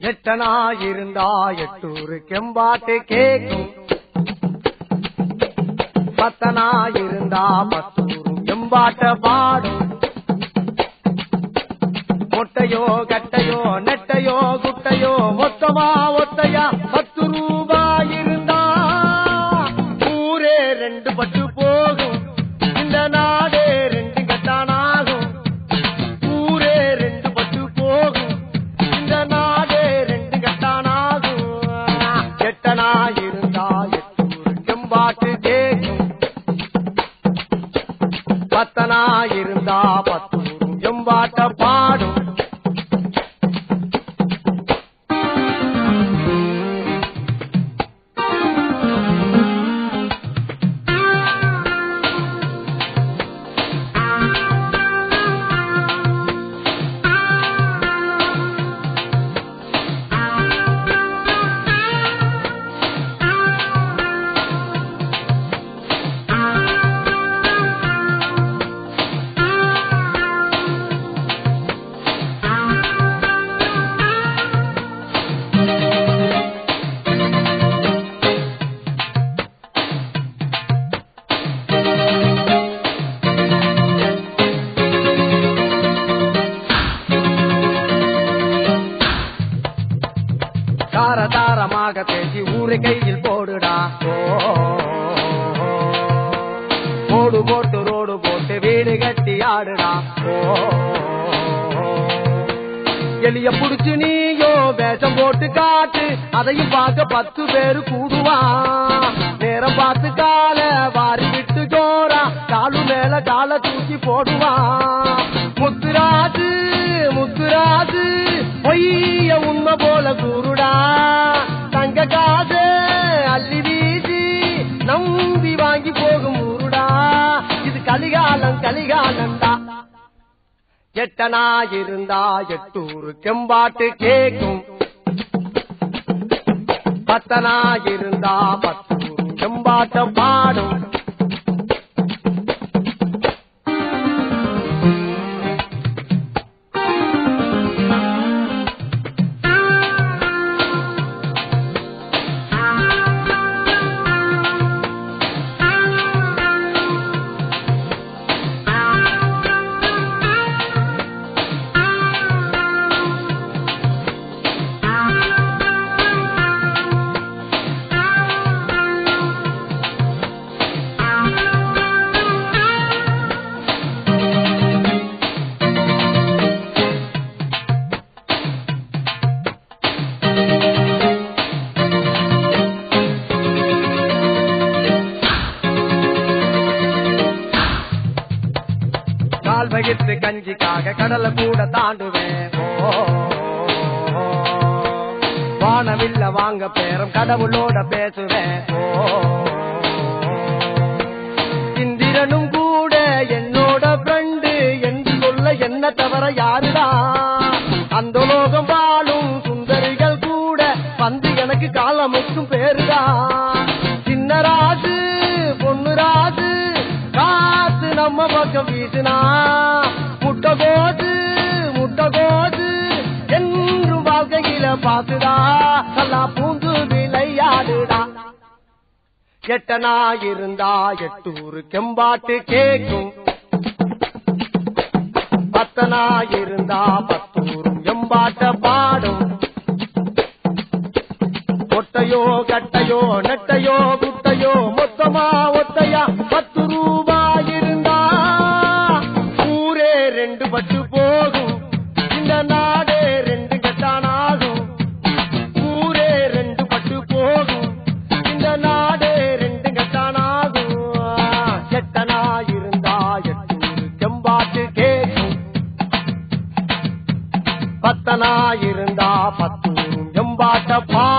எட்டனா இருந்தா எட்டூரு கெம்பாட்டு கேக்கும் பத்தனா இருந்தா பத்தூரும் எம்பாட்ட பாடும் மொட்டையோ கட்டையோ நெட்டையோ குட்டையோ மொத்தமா ஒத்தையா பத்து ரூபாய் இருந்தா ஊரே ரெண்டு பட்டு போகும் இந்த நாடே ரெண்டு கட்டானாகும் ஊரே ரெண்டு பட்டு போகும் இந்த நாடே ரெண்டு கட்டானாகும் எட்டனா இருந்தா எட்டூர் செம்பாட்டு கேக்கும் பத்தனா இருந்தா பத்தூரும் எம்பாட்ட பாடும் தார தாரமாக பேசி ஊரை கையில் போடுடா ஓ, போடு போட்டு ரோடு போட்டு வீடு கட்டி ஆடுடா ஓ, எலிய புடிச்சு நீயோ வேஷம் போட்டு காட்டு அதையும் பார்க்க பத்து பேரு கூடுவான் நேரம் பார்த்து கால வாரி விட்டு ஜோரா காலு மேல கால தூக்கி போடுவான் முத்துராஜு முத்துராஜு பொய்ய உண்மை போல கூறுடா தங்க காசு அள்ளி வீசி நம்பி வாங்கி போகும் ஊருடா இது கலிகாலம் கலிகாலம்டா எட்டனா இருந்தா எட்டூரு கெம்பாட்டு கேக்கும் பத்தனா இருந்தா பத்தூரு கெம்பாட்ட பாடும் கால் வகித்து கஞ்சிக்காக கடலை கூட தாண்டுவேன் ஓ, வானவில்ல வாங்க பேரம் கடவுளோட பேசுவேன் ஓ, இந்திரனும் கூட என்னோட ஃப்ரெண்டு என்று சொல்ல என்ன தவிர யாருடா அந்த லோகம் வாழும் சுந்தரிகள் கூட வந்து எனக்கு காலமுக்கும் பேருடா சின்ன ராஜு பொண்ணு ராஜு காத்து நம்ம பக்கம் வீசுனா முட்டை கோது முட்டை கோது என்றும் வாழ்க்கையில பாத்துடா நல்லா பூந்து விளையாடுடா எட்டனா இருந்தா எட்டூரு கெம்பாட்டு கேக்கும் பத்தனா இருந்தா பத்தூரும் எம்பாட்ட பாடும் ஒட்டையோ கட்டையோ நெட்டையோ குட்டையோ மொத்தமா ஒத்தையா பத்து ரூபாய் இருந்தா ஊரே ரெண்டு பட்டு போகும் இந்த நாடே ரெண்டு கட்டானாகும் ஊரே ரெண்டு பட்டு போகும் இந்த நாடே ரெண்டு கட்டானாகும் எட்டனா இருந்தா எட்டூரு செம்பாட்டு கேக்கும் பத்தனா இருந்தா பத்தூரும் எம்பாட்ட பா